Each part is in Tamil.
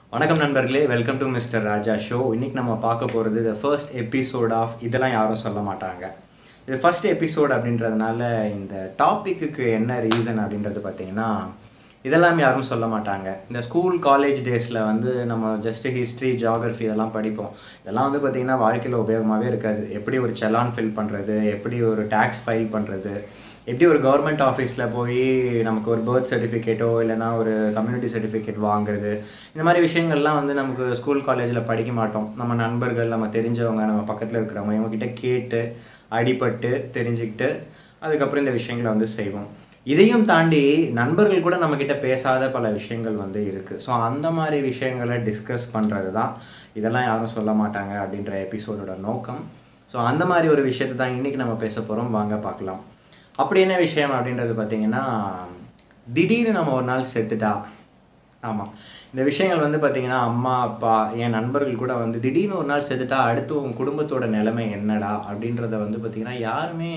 வணக்கம் நண்பர்களே welcome to mister Raja show இன்னைக்கு நம்ம பார்க்க போகிறது த ஃபர்ஸ்ட் எபிசோட் ஆஃப் இதெல்லாம் யாரும் சொல்ல மாட்டாங்க இது ஃபர்ஸ்ட் எபிசோட் அப்படின்றதுனால இந்த டாப்பிக்கு என்ன ரீசன் அப்படின்றது பார்த்தீங்கன்னா இதெல்லாம் யாரும் சொல்ல மாட்டாங்க இந்த ஸ்கூல் காலேஜ் டேஸில் வந்து நம்ம ஜஸ்ட் ஹிஸ்ட்ரி ஜியாகிரஃபி இதெல்லாம் படிப்போம் இதெல்லாம் வந்து பார்த்திங்கன்னா வாழ்க்கையில் உபயோகமாகவே இருக்காது எப்படி ஒரு செலான் ஃபில் பண்ணுறது எப்படி ஒரு டேக்ஸ் ஃபைல் பண்ணுறது எப்படி ஒரு கவர்மெண்ட் ஆஃபீஸில் போய் நமக்கு ஒரு பர்த் சர்டிஃபிகேட்டோ இல்லைனா ஒரு கம்யூனிட்டி சர்டிஃபிகேட் வாங்குறது இந்த மாதிரி விஷயங்கள்லாம் வந்து நமக்கு ஸ்கூல் காலேஜில் படிக்க மாட்டோம் நம்ம நண்பர்கள் நம்ம தெரிஞ்சவங்க நம்ம பக்கத்தில் இருக்கிறவங்க இவங்ககிட்ட கேட்டு அடிபட்டு தெரிஞ்சுக்கிட்டு அதுக்கப்புறம் இந்த விஷயங்களை வந்து செய்வோம் இதையும் தாண்டி நண்பர்கள் கூட நம்மக்கிட்ட பேசாத பல விஷயங்கள் வந்து இருக்குது ஸோ அந்த மாதிரி விஷயங்களை டிஸ்கஸ் பண்ணுறது தான் இதெல்லாம் யாரும் சொல்ல மாட்டாங்க அப்படின்ற எபிசோடோட நோக்கம் ஸோ அந்த மாதிரி ஒரு விஷயத்தை தான் இன்றைக்கி நம்ம பேச போகிறோம் வாங்க பார்க்கலாம் அப்படி என்ன விஷயம் அப்படின்றது பார்த்தீங்கன்னா திடீர்னு நம்ம ஒரு நாள் செத்துட்டா ஆமாம் இந்த விஷயங்கள் வந்து பார்த்தீங்கன்னா அம்மா அப்பா என் நண்பர்கள் கூட வந்து திடீர்னு ஒரு நாள் செத்துட்டா அடுத்து உன் குடும்பத்தோட நிலைமை என்னடா அப்படின்றத வந்து பார்த்தீங்கன்னா யாருமே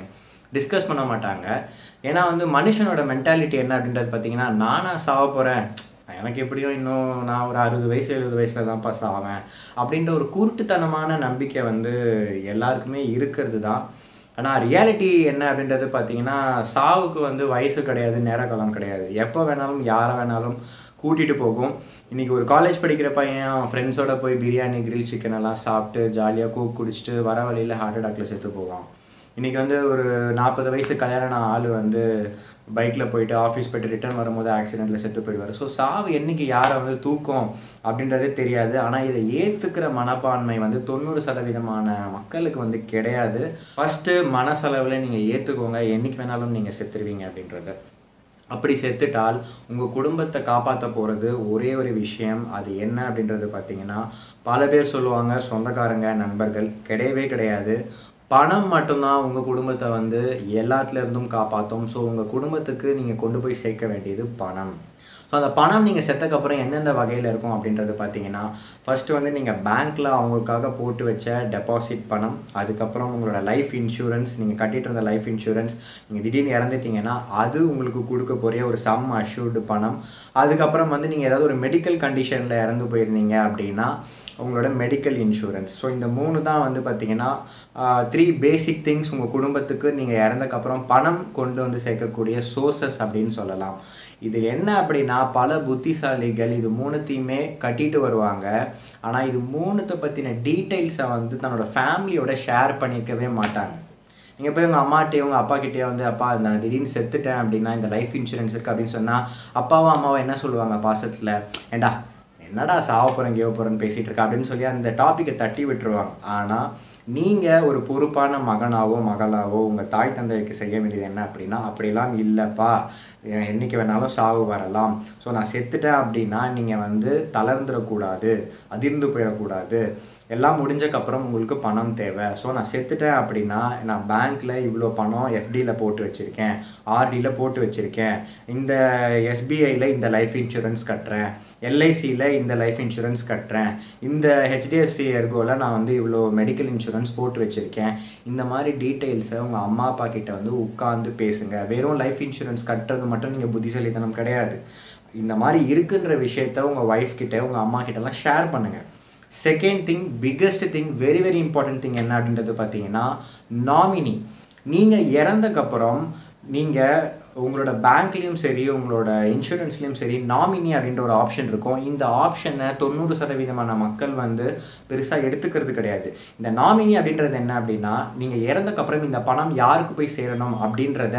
டிஸ்கஸ் பண்ண மாட்டாங்க ஏன்னா வந்து மனுஷனோட மென்டாலிட்டி என்ன அப்படின்றது பார்த்தீங்கன்னா நானா சாவ போகிறேன் எனக்கு எப்படியும் இன்னும் நான் ஒரு அறுபது வயசு எழுபது வயசில் தான்ப்பா சாவேன் அப்படின்ற ஒரு குருட்டுத்தனமான நம்பிக்கை வந்து எல்லாருக்குமே இருக்கிறது தான் ஆனால் ரியாலிட்டி என்ன அப்படின்றது பார்த்தீங்கன்னா சாவுக்கு வந்து வயசு கிடையாது நேரகாலம் கிடையாது எப்போ வேணாலும் யாரை வேணாலும் கூட்டிகிட்டு போகும் இன்றைக்கி ஒரு காலேஜ் படிக்கிற பையன் ஃப்ரெண்ட்ஸோட போய் பிரியாணி கிரில் சிக்கன் எல்லாம் சாப்பிட்டு ஜாலியாக கூக் குடிச்சிட்டு வர வழியில் ஹார்ட் அட்டாக்ல செத்து போவான் இன்றைக்கி வந்து ஒரு நாற்பது வயசு கல்யாணம் ஆள் வந்து பைக்கில் போயிட்டு ஆஃபீஸ் போயிட்டு ரிட்டர்ன் வரும்போது ஆக்சிடெண்ட்டில் செத்து போயிடுவார் ஸோ சாவு என்னைக்கு யாரை வந்து தூக்கம் அப்படின்றதே தெரியாது ஆனால் இதை ஏற்றுக்கிற மனப்பான்மை வந்து தொண்ணூறு சதவீதமான மக்களுக்கு வந்து கிடையாது ஃபஸ்ட்டு மனசளவில் நீங்கள் ஏற்றுக்கோங்க என்றைக்கு வேணாலும் நீங்கள் செத்துருவீங்க அப்படின்றத அப்படி செத்துட்டால் உங்கள் குடும்பத்தை காப்பாற்ற போகிறது ஒரே ஒரு விஷயம் அது என்ன அப்படின்றது பார்த்தீங்கன்னா பல பேர் சொல்லுவாங்க சொந்தக்காரங்க நண்பர்கள் கிடையவே கிடையாது பணம் மட்டும்தான் உங்கள் குடும்பத்தை வந்து எல்லாத்துலேருந்தும் காப்பாற்றும் ஸோ உங்கள் குடும்பத்துக்கு நீங்கள் கொண்டு போய் சேர்க்க வேண்டியது பணம் ஸோ அந்த பணம் நீங்கள் செத்தக்கப்புறம் எந்தெந்த வகையில் இருக்கும் அப்படின்றது பார்த்தீங்கன்னா ஃபஸ்ட்டு வந்து நீங்கள் பேங்க்கில் அவங்களுக்காக போட்டு வச்ச டெபாசிட் பணம் அதுக்கப்புறம் உங்களோட லைஃப் இன்சூரன்ஸ் நீங்கள் கட்டிட்டு இருந்த லைஃப் இன்சூரன்ஸ் நீங்கள் திடீர்னு இறந்துட்டீங்கன்னா அது உங்களுக்கு கொடுக்க போகிற ஒரு சம் அஷ்யூர்டு பணம் அதுக்கப்புறம் வந்து நீங்கள் ஏதாவது ஒரு மெடிக்கல் கண்டிஷனில் இறந்து போயிருந்தீங்க அப்படின்னா உங்களோட மெடிக்கல் இன்சூரன்ஸ் ஸோ இந்த மூணு தான் வந்து பார்த்தீங்கன்னா த்ரீ பேசிக் திங்ஸ் உங்கள் குடும்பத்துக்கு நீங்கள் இறந்தக்கப்புறம் பணம் கொண்டு வந்து சேர்க்கக்கூடிய சோர்சஸ் அப்படின்னு சொல்லலாம் இது என்ன அப்படின்னா பல புத்திசாலிகள் இது மூணுத்தையுமே கட்டிட்டு வருவாங்க ஆனால் இது மூணுத்தை பற்றின டீட்டெயில்ஸை வந்து தன்னோட ஃபேமிலியோட ஷேர் பண்ணிக்கவே மாட்டாங்க நீங்கள் போய் உங்கள் அம்மாட்டையோ உங்கள் அப்பா கிட்டேயோ வந்து அப்பா நான் திடீர்னு செத்துட்டேன் அப்படின்னா இந்த லைஃப் இன்சூரன்ஸ் இருக்குது அப்படின்னு சொன்னால் அப்பாவும் அம்மாவும் என்ன சொல்லுவாங்க பாசத்தில் ஏண்டா என்னடா சாவ போகிறேன் கேவ போகிறேன்னு பேசிகிட்டு இருக்கா அப்படின்னு சொல்லி அந்த டாப்பிக்கை தட்டி விட்டுருவாங்க ஆனால் நீங்கள் ஒரு பொறுப்பான மகனாவோ மகளாவோ உங்கள் தாய் தந்தைக்கு செய்ய வேண்டியது என்ன அப்படின்னா அப்படிலாம் இல்லைப்பா என்றைக்கு வேணாலும் சாவு வரலாம் ஸோ நான் செத்துட்டேன் அப்படின்னா நீங்கள் வந்து தளர்ந்துடக்கூடாது அதிர்ந்து போயிடக்கூடாது எல்லாம் முடிஞ்சக்கப்புறம் உங்களுக்கு பணம் தேவை ஸோ நான் செத்துட்டேன் அப்படின்னா நான் பேங்க்கில் இவ்வளோ பணம் எஃப்டியில் போட்டு வச்சுருக்கேன் ஆர்டியில் போட்டு வச்சுருக்கேன் இந்த எஸ்பிஐயில் இந்த லைஃப் இன்சூரன்ஸ் கட்டுறேன் எல்ஐசியில் இந்த லைஃப் இன்சூரன்ஸ் கட்டுறேன் இந்த ஹெச்டிஎஃப்சி எர்கோவில் நான் வந்து இவ்வளோ மெடிக்கல் இன்சூரன்ஸ் போட்டு வச்சுருக்கேன் இந்த மாதிரி டீட்டெயில்ஸை உங்கள் அம்மா அப்பா கிட்ட வந்து உட்காந்து பேசுங்க வெறும் லைஃப் இன்சூரன்ஸ் கட்டுறது மட்டும் நீங்கள் புத்திசாலித்தனம் கிடையாது இந்த மாதிரி இருக்குன்ற விஷயத்த உங்கள் ஒய்ஃப் கிட்ட உங்கள் அம்மா கிட்டலாம் ஷேர் பண்ணுங்கள் second thing biggest thing very very important thing என்ன அப்படின்றது பார்த்தீங்கன்னா நாமினி நீங்கள் இறந்தக்கப்புறம் நீங்கள் உங்களோட பேங்க்லேயும் சரி உங்களோட இன்சூரன்ஸ்லேயும் சரி நாமினி அப்படின்ற ஒரு ஆப்ஷன் இருக்கும் இந்த ஆப்ஷனை தொண்ணூறு சதவீதமான மக்கள் வந்து பெருசாக எடுத்துக்கிறது கிடையாது இந்த நாமினி அப்படின்றது என்ன அப்படின்னா நீங்கள் இறந்தக்கப்புறம் இந்த பணம் யாருக்கு போய் சேரணும் அப்படின்றத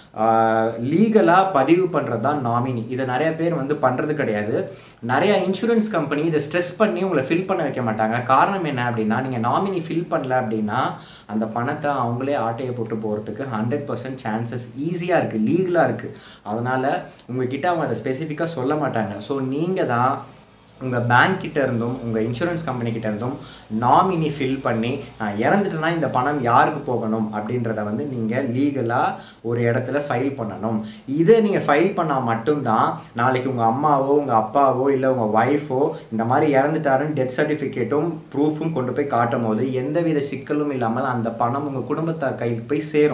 லீகலாக பதிவு பண்ணுறது தான் நாமினி இதை நிறைய பேர் வந்து பண்ணுறது கிடையாது நிறைய இன்சூரன்ஸ் கம்பெனி இதை ஸ்ட்ரெஸ் பண்ணி உங்களை ஃபில் பண்ண வைக்க மாட்டாங்க காரணம் என்ன அப்படின்னா நீங்கள் நாமினி ஃபில் பண்ணல அப்படின்னா அந்த பணத்தை அவங்களே ஆட்டையை போட்டு போகிறதுக்கு ஹண்ட்ரட் பர்சன்ட் சான்சஸ் ஈஸியாக இருக்குது லீகலாக இருக்குது அதனால் உங்ககிட்ட அவங்க அதை ஸ்பெசிஃபிக்காக சொல்ல மாட்டாங்க ஸோ நீங்கள் தான் உங்கள் பேங்க் கிட்ட இருந்தும் உங்கள் இன்சூரன்ஸ் கம்பெனி கிட்ட இருந்தும் நாமினி ஃபில் பண்ணி நான் இறந்துட்டேன்னா இந்த பணம் யாருக்கு போகணும் அப்படின்றத வந்து நீங்கள் லீகலாக ஒரு இடத்துல ஃபைல் பண்ணணும் இதை நீங்கள் ஃபைல் பண்ணால் மட்டும்தான் நாளைக்கு உங்கள் அம்மாவோ உங்கள் அப்பாவோ இல்லை உங்கள் ஒய்ஃபோ இந்த மாதிரி இறந்துட்டாருன்னு டெத் சர்டிஃபிகேட்டும் ப்ரூஃபும் கொண்டு போய் காட்டும் போது எந்தவித சிக்கலும் இல்லாமல் அந்த பணம் உங்கள் குடும்பத்தார் கைக்கு போய் சேரும்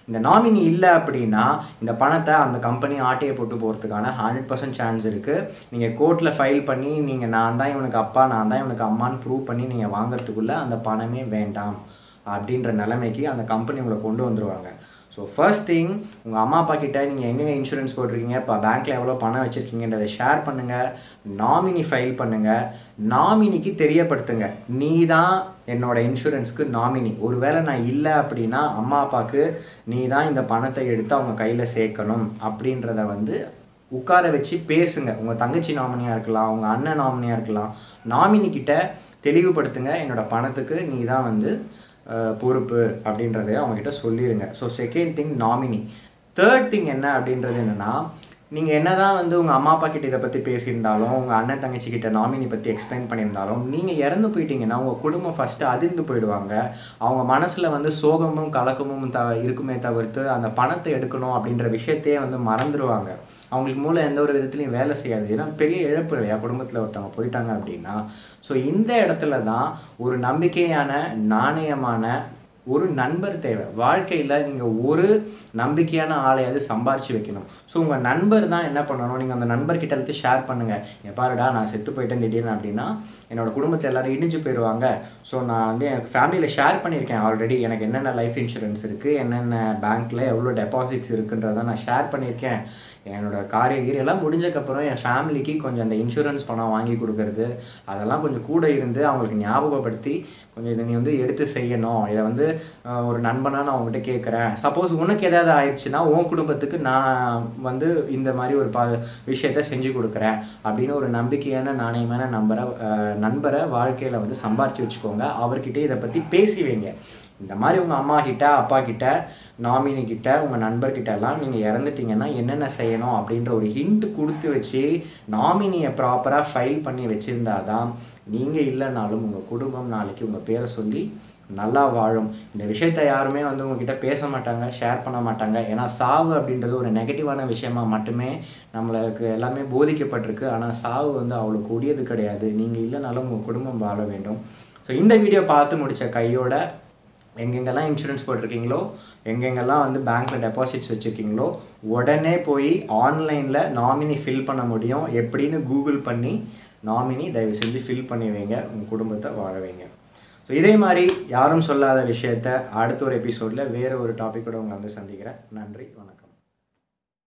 இந்த நாமினி இல்லை அப்படின்னா இந்த பணத்தை அந்த கம்பெனி ஆட்டையை போட்டு போகிறதுக்கான ஹண்ட்ரட் பர்சன்ட் சான்ஸ் இருக்குது நீங்கள் கோர்ட்டில் ஃபைல் பண்ணி நீங்கள் நான் தான் இவனுக்கு அப்பா நான் தான் இவனுக்கு அம்மான்னு ப்ரூவ் பண்ணி நீங்கள் வாங்குறதுக்குள்ளே அந்த பணமே வேண்டாம் அப்படின்ற நிலைமைக்கு அந்த கம்பெனி உங்களை கொண்டு வந்துருவாங்க ஸோ ஃபர்ஸ்ட் திங் உங்கள் அம்மா அப்பா கிட்ட நீங்கள் எங்கெங்கே இன்சூரன்ஸ் போட்டிருக்கீங்க இப்போ பேங்க்கில் எவ்வளோ பணம் வச்சுருக்கீங்கன்றதை ஷேர் பண்ணுங்கள் நாமினி ஃபைல் பண்ணுங்கள் நாமினிக்கு தெரியப்படுத்துங்க நீ தான் என்னோட இன்சூரன்ஸ்க்கு நாமினி ஒருவேளை நான் இல்லை அப்படின்னா அம்மா அப்பாவுக்கு நீ தான் இந்த பணத்தை எடுத்து அவங்க கையில் சேர்க்கணும் அப்படின்றத வந்து உட்கார வச்சு பேசுங்க உங்கள் தங்கச்சி நாமினியாக இருக்கலாம் உங்கள் அண்ணன் நாமினியாக இருக்கலாம் நாமினி கிட்ட தெளிவுபடுத்துங்க என்னோட பணத்துக்கு நீ தான் வந்து அஹ், பொறுப்பு அப்படின்றதையும் அவங்ககிட்ட சொல்லிடுங்க so second thing nominee third thing என்ன அப்படின்றது என்னென்னா நீங்கள் என்ன தான் வந்து உங்கள் அம்மா அப்பா கிட்ட இதை பற்றி பேசியிருந்தாலும் உங்கள் அண்ணன் தங்கச்சி கிட்ட நாமினி பற்றி எக்ஸ்பிளைன் பண்ணியிருந்தாலும் நீங்கள் இறந்து போயிட்டீங்கன்னா உங்கள் குடும்பம் ஃபஸ்ட்டு அதிர்ந்து போயிடுவாங்க அவங்க மனசில் வந்து சோகமும் கலக்கமும் த இருக்குமே தவிர்த்து அந்த பணத்தை எடுக்கணும் அப்படின்ற விஷயத்தையே வந்து மறந்துடுவாங்க அவங்களுக்கு மூளை எந்த ஒரு விதத்துலையும் வேலை செய்யாது ஏன்னா பெரிய இழப்பு இல்லையா குடும்பத்தில் ஒருத்தவங்க போயிட்டாங்க அப்படின்னா ஸோ இந்த இடத்துல தான் ஒரு நம்பிக்கையான நாணயமான ஒரு நண்பர் தேவை வாழ்க்கையில் நீங்கள் ஒரு நம்பிக்கையான ஆளையாவது சம்பாரிச்சு வைக்கணும் ஸோ உங்கள் நண்பர் தான் என்ன பண்ணணும் நீங்கள் அந்த நண்பர்கிட்ட எடுத்து ஷேர் பண்ணுங்கள் என் பாருடா நான் செத்து போயிட்டேன் திடீர்னு அப்படின்னா என்னோட குடும்பத்தை எல்லாரும் இடிஞ்சு போயிடுவாங்க ஸோ நான் வந்து எனக்கு ஃபேமிலியில் ஷேர் பண்ணியிருக்கேன் ஆல்ரெடி எனக்கு என்னென்ன லைஃப் இன்சூரன்ஸ் இருக்குது என்னென்ன பேங்க்கில் எவ்வளோ டெபாசிட்ஸ் இருக்குன்றதை நான் ஷேர் பண்ணியிருக்கேன் என்னோட காரிய கீரை எல்லாம் முடிஞ்சக்கப்புறம் என் ஃபேமிலிக்கு கொஞ்சம் அந்த இன்சூரன்ஸ் பணம் வாங்கி கொடுக்கறது அதெல்லாம் கொஞ்சம் கூட இருந்து அவங்களுக்கு ஞாபகப்படுத்தி கொஞ்சம் இதை நீ வந்து எடுத்து செய்யணும் இதை வந்து அஹ், ஒரு நண்பனாக நான் உங்ககிட்ட கேட்குறேன் சப்போஸ் உனக்கு ஏதாவது ஆயிடுச்சுன்னா உன் குடும்பத்துக்கு நான் வந்து இந்த மாதிரி ஒரு ப விஷயத்த செஞ்சு கொடுக்குறேன் அப்படின்னு ஒரு நம்பிக்கையான நாணயமான நம்பரை அஹ், நண்பரை வாழ்க்கையில் வந்து சம்பாரிச்சு வச்சுக்கோங்க அவர்கிட்ட இதை பற்றி பேசி வைங்க இந்த மாதிரி உங்கள் அம்மா கிட்ட அப்பா கிட்ட நாமினி கிட்ட உங்கள் நண்பர்கிட்ட எல்லாம் நீங்கள் இறந்துட்டீங்கன்னா என்னென்ன செய்யணும் அப்படின்ற ஒரு ஹிண்ட் கொடுத்து வச்சு நாமினியை ப்ராப்பராக ஃபைல் பண்ணி வச்சுருந்தா தான் நீங்கள் இல்லைனாலும் உங்கள் குடும்பம் நாளைக்கு உங்கள் பேரை சொல்லி நல்லா வாழும் இந்த விஷயத்த யாருமே வந்து உங்ககிட்ட பேச மாட்டாங்க ஷேர் பண்ண மாட்டாங்க ஏன்னா சாவு அப்படின்றது ஒரு நெகட்டிவான விஷயமா மட்டுமே நம்மளுக்கு எல்லாமே போதிக்கப்பட்டிருக்கு ஆனால் சாவு வந்து அவ்வளோ கொடியது கிடையாது நீங்கள் இல்லைனாலும் உங்கள் குடும்பம் வாழ வேண்டும் ஸோ இந்த வீடியோ பார்த்து முடித்த கையோட எங்கெங்கெல்லாம் இன்சூரன்ஸ் போட்டிருக்கீங்களோ எங்கெங்கெல்லாம் வந்து பேங்க்கில் டெபாசிட்ஸ் வச்சுருக்கீங்களோ உடனே போய் ஆன்லைனில் நாமினி ஃபில் பண்ண முடியும் எப்படின்னு கூகுள் பண்ணி நாமினி தயவு செஞ்சு ஃபில் பண்ணி வைங்க உங்கள் குடும்பத்தை வாழ வைங்க ஸோ இதே மாதிரி யாரும் சொல்லாத விஷயத்த அடுத்த ஒரு எபிசோடில் வேறு ஒரு டாப்பிக்கோட உங்களை வந்து சந்திக்கிறேன் நன்றி வணக்கம்